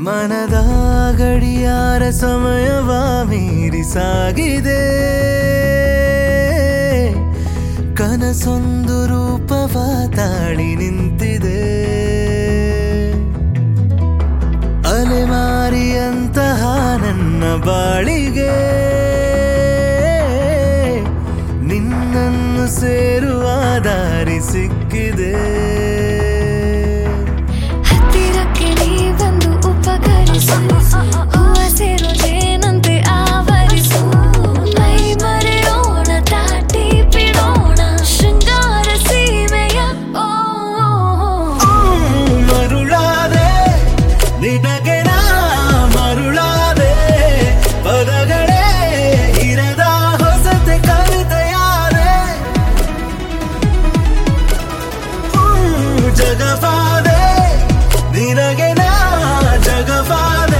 ಮನದ ಗಡಿಯಾರ ಸಮಯವ ಮೀರಿ ಸಾಗಿದೆ ಕನಸೊಂದು ರೂಪವ ತಾಳಿ ನಿಂತಿದೆ ಅಲೆಮಾರಿಯಂತಹ ನನ್ನ ಬಾಳಿಗೆ ನಿನ್ನನ್ನು ಸೇರುವ ದಾರಿ ಸಿಕ್ಕಿದೆ ಹತ್ತಿರಕ್ಕೆ ನೀ ಬಂದು ಉಪಕರಿಸು ಹೂವ ಸೇರೋ ಜೇನಂತೆ ಆವರಿಸು ಮೈ ಮರೆಯೋಣ ತಾಟಿ ಬಿಡೋಣ ಶೃಂಗಾರ ಸೀಮೆಯ ಓ ಮರುಳಾದೆ ನಿನಗೆ ನಾ ಮರುಳಾದೆ ಪದಗಳೇ ಇರದ ಹೊಸತೆ ಕವಿತೆಯಾದೆ ಹ್ಮ್, ಜಗವಾದೆ ನಿನಗೆ ನಾ ಜಗವಾದೆ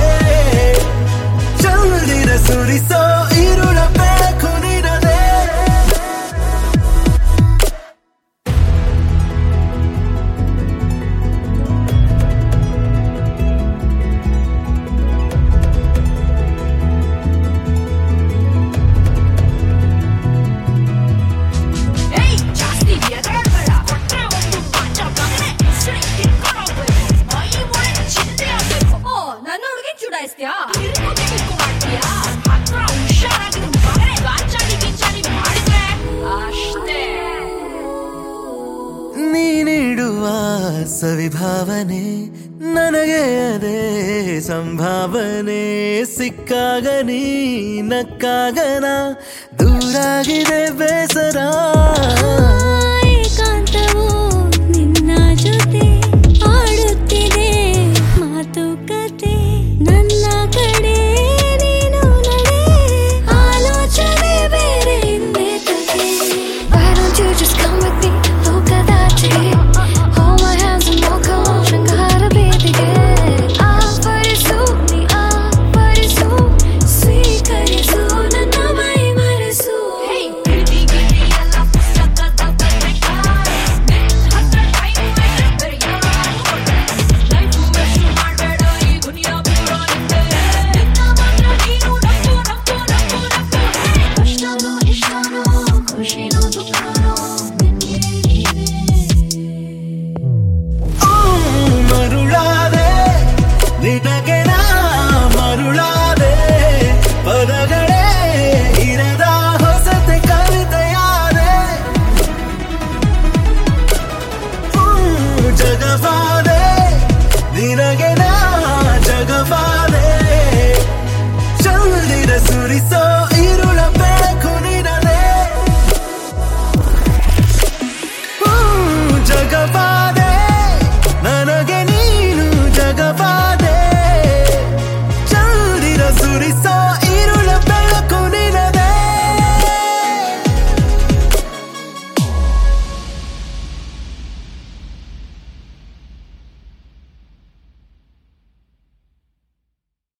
ಚಂದಿರ ಸುರಿಸೋ ಇರುಳ ಬೆಳಕು ನಿನದೆ ಏಯ್ ಜಾಸ್ತಿ ಎದರಬೇಡ ಕೊಟ್ರೆ ಒಂದು ಪಾಠ ಮಗನೇ ಉಸಿರು ಇಟ್ಕೊಂಡು ಮೈ ಒಳೆ ಚಿಂತೆ ಆಗ್ಬೇಕು ಓ ನನ್ನ ಹುಡುಗಿ ಚುಡಾಯಿಸ್ತೀಯಾ ತಿರುಗಿ ಕಿಕ್ಕು ಮಾಡ್ತೀಯಾ ಹತ್ರ ಹುಷಾರಾಗಿ ನಿನ್ ಮಗನೇ ಗಾಂಚಾಡಿ ಗಿಂಚಾಡಿ ಮಾಡಿದ್ರೆ ಅಷ್ಟೇ ನೀನಿಡುವ ಸವಿಭಾವನೆ ನನಗೆ ಅದೇ ಸಂಭಾವನೆ ಸಿಕ್ಕಾಗ ನೀ ನಕ್ಕಾಗನ ದೂರಾಗಿದೆ ಬೇಸರ